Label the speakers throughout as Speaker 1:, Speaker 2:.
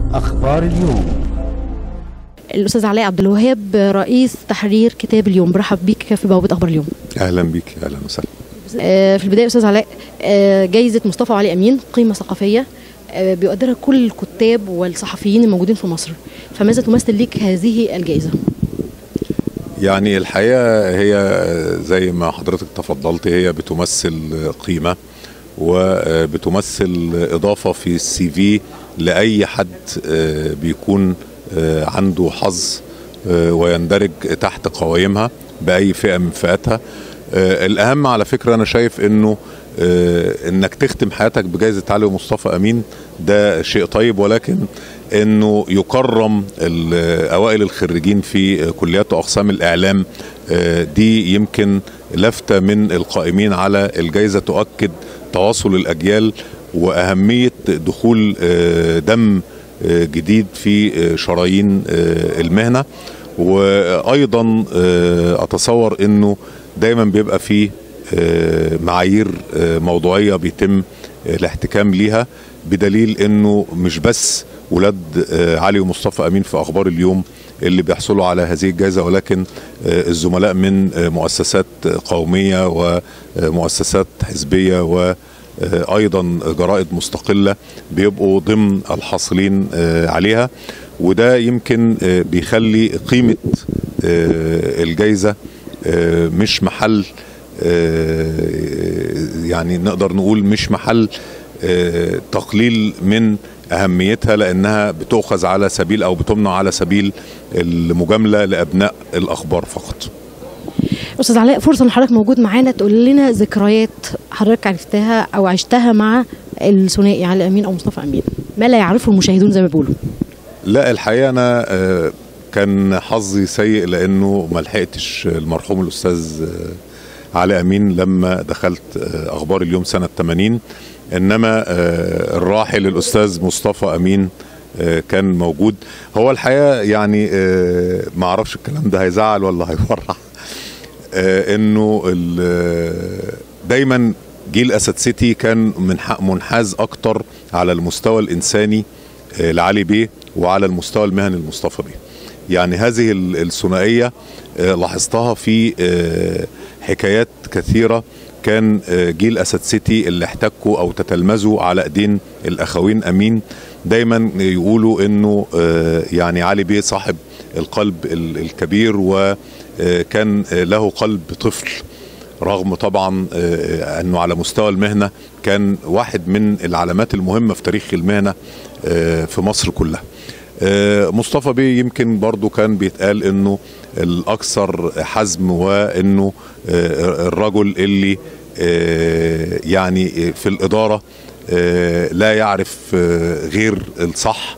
Speaker 1: أخبار اليوم
Speaker 2: الاستاذ علاء عبد الوهاب رئيس تحرير كتاب اليوم برحب بيك في بوابه اخبار اليوم
Speaker 3: اهلا بيك اهلا وسهلا
Speaker 2: آه، في البدايه استاذ علاء آه، جايزه مصطفى علي امين قيمه ثقافيه آه، بيقدرها كل الكتاب والصحفيين الموجودين في مصر فماذا تمثل لك هذه الجائزه
Speaker 3: يعني الحقيقه هي زي ما حضرتك تفضلت هي بتمثل قيمه وبتمثل اضافه في السي في لاي حد آه، بيكون آه، عنده حظ آه، ويندرج تحت قوائمها باي فئه من فئاتها آه، الاهم على فكره انا شايف انه آه، انك تختم حياتك بجائزه علي مصطفى امين ده شيء طيب ولكن انه يكرم ال- اوائل الخريجين في كليات واقسام الاعلام آه، دي يمكن لفته من القائمين على الجائزه تؤكد تواصل الاجيال واهميه دخول آه، دم آه، جديد في آه، شرايين آه، المهنه وايضا آه، اتصور انه دايما بيبقى فيه آه، معايير آه، موضوعيه بيتم آه، الاحتكام ليها بدليل انه مش بس ولاد آه، علي ومصطفى امين في اخبار اليوم اللي بيحصلوا على هذه الجائزه ولكن آه، الزملاء من آه، مؤسسات قوميه ومؤسسات حزبيه و آه، ايضا جرائد مستقله بيبقوا ضمن الحاصلين آه، عليها وده يمكن آه، بيخلي قيمه آه، الجائزه آه، مش محل آه، يعني نقدر نقول مش محل آه، تقليل من اهميتها لانها بتؤخذ على سبيل او بتمنع على سبيل المجامله لابناء الاخبار فقط.
Speaker 2: استاذ علاء فرصه ان حضرتك موجود معانا تقول لنا ذكريات حضرتك عرفتها او عشتها مع الثنائي علي امين او مصطفى امين ما لا يعرفه المشاهدون زي ما بيقولوا
Speaker 3: لا الحقيقه انا آه، كان حظي سيء لانه ما لحقتش المرحوم الاستاذ آه، علي امين لما دخلت آه، اخبار اليوم سنه 80 انما آه، الراحل الاستاذ مصطفى امين آه، كان موجود هو الحقيقه يعني آه، ما اعرفش الكلام ده هيزعل ولا هيفرح آه، انه ال- دايما جيل اسد سيتي كان من حق منحاز اكتر على المستوى الانساني آه، لعلي بيه وعلى المستوى المهني لمصطفى بيه يعني هذه ال- الثنائيه آه، لاحظتها في آه، حكايات كثيره كان آه، جيل اسد سيتي اللي احتكوا او تتلمذوا على ايدين الاخوين امين دايما يقولوا انه آه، يعني علي بيه صاحب القلب ال- الكبير وكان له قلب طفل رغم طبعا آه، انه على مستوى المهنه كان واحد من العلامات المهمه في تاريخ المهنه آه، في مصر كلها. آه، مصطفى بيه يمكن برضو كان بيتقال انه الاكثر حزم وانه آه، الرجل اللي آه، يعني في الاداره آه، لا يعرف آه، غير الصح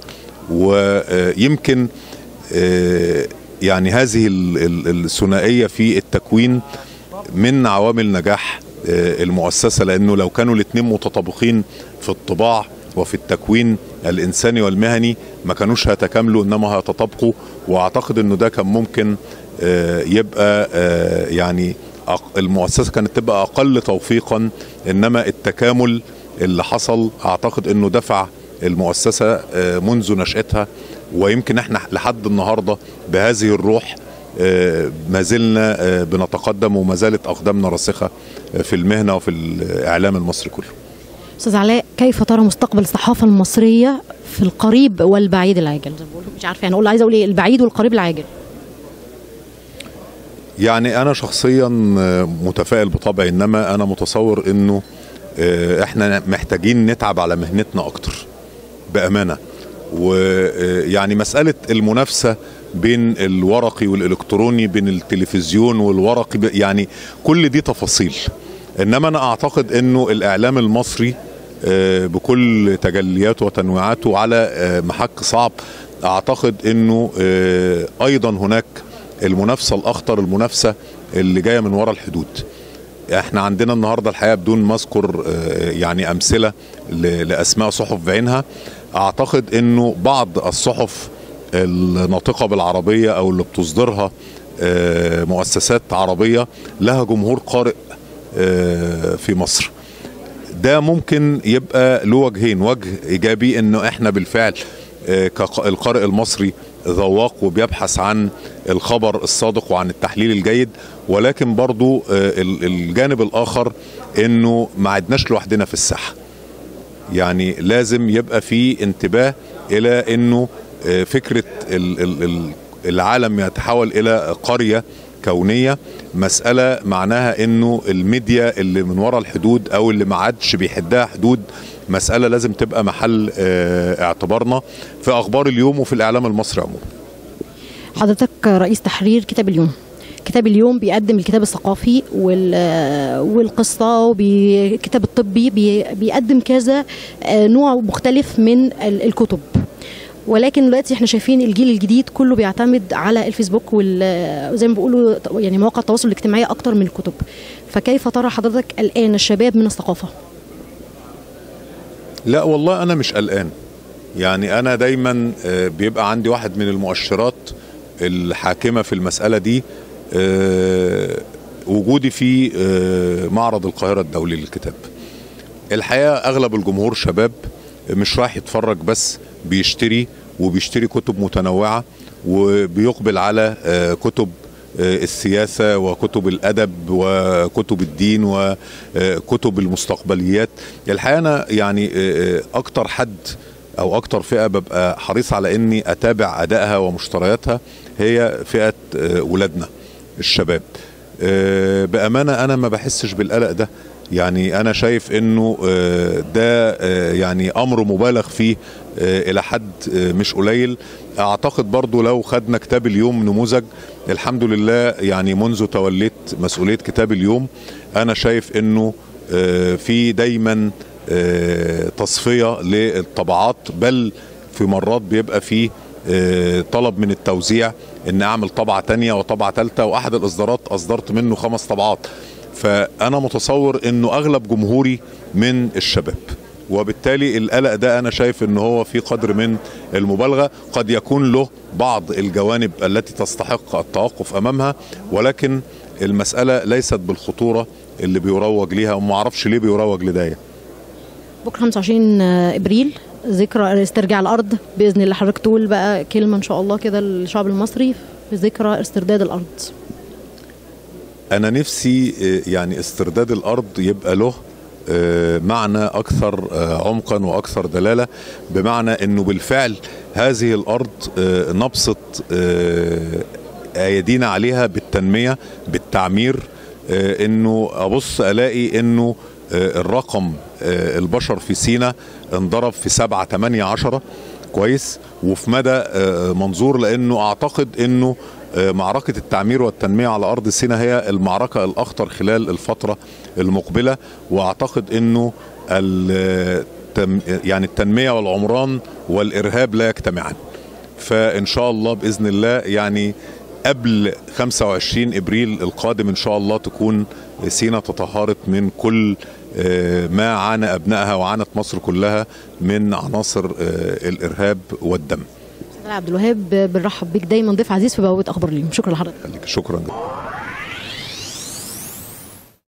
Speaker 3: ويمكن آه، يعني هذه ال- ال- الثنائيه في التكوين من عوامل نجاح آه، المؤسسه لانه لو كانوا الاثنين متطابقين في الطباع وفي التكوين الانساني والمهني ما كانوش هيتكاملوا انما هيتطابقوا واعتقد انه ده كان ممكن آه، يبقى آه، يعني أق- المؤسسه كانت تبقى اقل توفيقا انما التكامل اللي حصل اعتقد انه دفع المؤسسه آه، منذ نشاتها ويمكن احنا لحد النهارده بهذه الروح آه، ما زلنا آه، بنتقدم وما زالت اقدامنا راسخه آه، في المهنه وفي الاعلام المصري كله.
Speaker 2: استاذ علاء كيف ترى مستقبل الصحافه المصريه في القريب والبعيد العاجل زي ما بيقولوا مش عارفه يعني اقول عايزه اقول ايه البعيد والقريب العاجل
Speaker 3: يعني انا شخصيا آه، متفائل بطبعي انما انا متصور انه آه، احنا محتاجين نتعب على مهنتنا اكتر بامانه ويعني مساله المنافسه بين الورقي والالكتروني بين التلفزيون والورقي ب- يعني كل دي تفاصيل انما انا اعتقد انه الاعلام المصري آه، بكل تجلياته وتنويعاته على آه، محك صعب اعتقد انه آه، ايضا هناك المنافسه الاخطر المنافسه اللي جايه من وراء الحدود احنا عندنا النهارده الحقيقه بدون ما اذكر آه، يعني امثله ل- لاسماء صحف بعينها اعتقد انه بعض الصحف الناطقه بالعربيه او اللي بتصدرها آه، مؤسسات عربيه لها جمهور قارئ آه، في مصر ده ممكن يبقى له وجهين وجه ايجابي انه احنا بالفعل كالقارئ المصري ذواق وبيبحث عن الخبر الصادق وعن التحليل الجيد ولكن برضو الجانب الاخر انه ما عدناش لوحدنا في الساحه يعني لازم يبقى في انتباه الى انه فكره العالم يتحول الى قريه كونيه مساله معناها انه الميديا اللي من وراء الحدود او اللي ما عادش بيحدها حدود مساله لازم تبقى محل اعتبارنا في اخبار اليوم وفي الاعلام المصري عموما
Speaker 2: حضرتك رئيس تحرير كتاب اليوم كتاب اليوم بيقدم الكتاب الثقافي والقصة والكتاب الطبي بيقدم كذا نوع مختلف من الكتب ولكن دلوقتي احنا شايفين الجيل الجديد كله بيعتمد على الفيسبوك وزي ما بيقولوا يعني مواقع التواصل الاجتماعي اكتر من الكتب فكيف ترى حضرتك الان الشباب من الثقافه
Speaker 3: لا والله انا مش قلقان يعني انا دايما بيبقى عندي واحد من المؤشرات الحاكمه في المساله دي وجودي في معرض القاهره الدولي للكتاب الحقيقه اغلب الجمهور شباب مش رايح يتفرج بس بيشتري وبيشتري كتب متنوعه وبيقبل على كتب السياسة وكتب الأدب وكتب الدين وكتب المستقبليات الحقيقة أنا يعني أكتر حد أو أكتر فئة ببقى حريص على أني أتابع أدائها ومشترياتها هي فئة ولادنا الشباب بأمانة أنا ما بحسش بالقلق ده يعني انا شايف انه ده يعني امر مبالغ فيه الى حد مش قليل اعتقد برضو لو خدنا كتاب اليوم نموذج الحمد لله يعني منذ توليت مسؤوليه كتاب اليوم انا شايف انه في دايما تصفيه للطبعات بل في مرات بيبقى فيه طلب من التوزيع ان اعمل طبعه تانية وطبعه ثالثه واحد الاصدارات اصدرت منه خمس طبعات فانا متصور انه اغلب جمهوري من الشباب وبالتالي القلق ده انا شايف ان هو في قدر من المبالغه قد يكون له بعض الجوانب التي تستحق التوقف امامها ولكن المساله ليست بالخطوره اللي بيروج ليها وما اعرفش ليه بيروج لده
Speaker 2: بكره 25 ابريل ذكرى استرجاع الارض باذن الله حضرتك تقول بقى كلمه ان شاء الله كده للشعب المصري في ذكرى استرداد الارض
Speaker 3: انا نفسي يعني استرداد الارض يبقى له معنى اكثر عمقا واكثر دلاله بمعنى انه بالفعل هذه الارض نبسط ايدينا عليها بالتنميه بالتعمير انه ابص الاقي انه الرقم البشر في سينا انضرب في سبعة تمانية عشرة كويس وفي مدى منظور لانه اعتقد انه معركة التعمير والتنمية على أرض سيناء هي المعركة الأخطر خلال الفترة المقبلة وأعتقد أنه يعني التنمية والعمران والإرهاب لا يجتمعان فإن شاء الله بإذن الله يعني قبل 25 إبريل القادم إن شاء الله تكون سينا تطهرت من كل ما عانى أبنائها وعانت مصر كلها من عناصر الإرهاب والدم
Speaker 2: عبد الوهاب بنرحب بيك دايما ضيف عزيز في بوابه اخبار اليوم شكرا لحضرتك
Speaker 3: شكرا